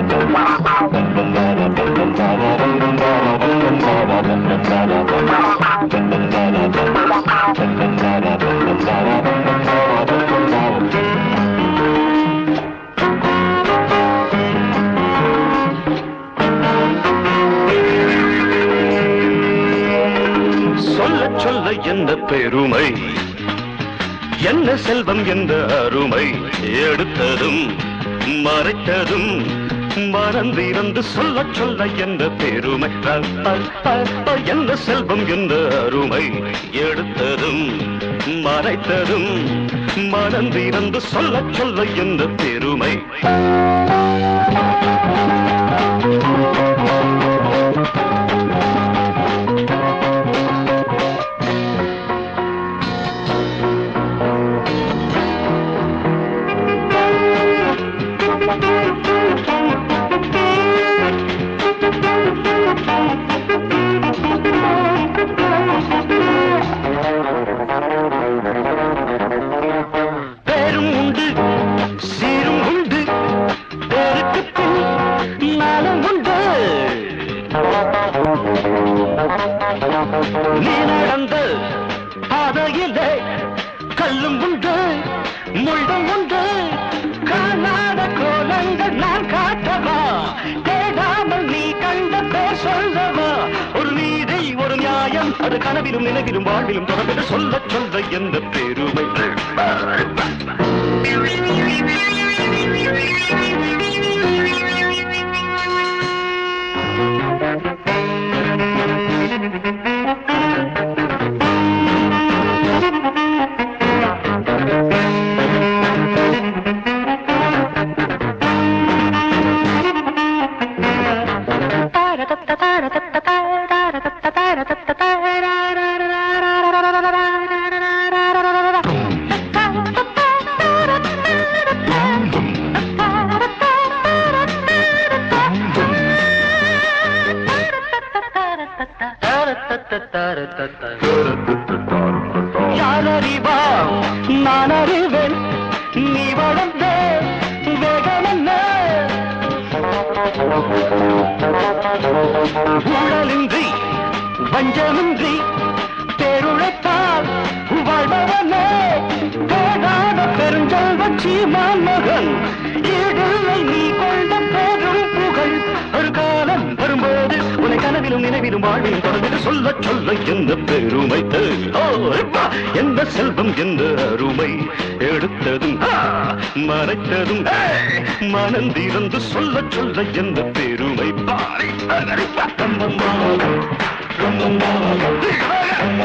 சொல்ல சொல்ல என்ன பெருமை என்ன செல்வம் என்ற அருமை எடுத்ததும் மறைத்ததும் மறந்திருந்து சொல்ல சொல்ல என்ன பெருமை அ, அ, அ, அ, என்ன செல்வம் என்ற அருமை எடுத்ததும் மறைத்ததும் மறந்திருந்து சொல்ல சொல்ல என்ன பெருமை பேரும் உண்டு சீரும் உண்டு பேருக்கு பின் நாளும் உண்டு நீ நடந்த பாதையிலே கல்லும் உண்டு முள்ளும் உண்டு காணாத கோலங்கள் நான் காட்டவா தேடாமல் நீ கண்ட பேர் சொல்லவா ஒரு நீதி ஒரு நியாயம் அது கனவிலும் நினைவிலும் வாழ்விலும் தொடர்பு சொல்ல சொல்ல எந்த பெருமை யார் அறிவா நான் அறிவேன் நீ வளர்ந்த வேகம் என்ன ஊழலின்றி வஞ்சமின்றி பேருழைத்தால் வாழ்பவனே தேடாத பெருஞ்செல்வன் சீமான் மகன் ஈடில்லை நீ கொண்ட பேரும் புகழ் ஒரு காலம் வரும்போது உன்னை கனவிலும் நினைவிலும் வாழ்விலும் தொடர்ந்து சொல்ல சொல்ல எந்த பெருமை ஓ, எப்பா, எந்த செல்வம் எந்த அருமை எடுத்ததும் ஆ, மறைத்ததும் ஏ, மனந்திருந்து சொல்ல சொல்ல எந்த பெருமை பாரி, அகரிப்பா, கம்மம்மா, கம்மம்மா,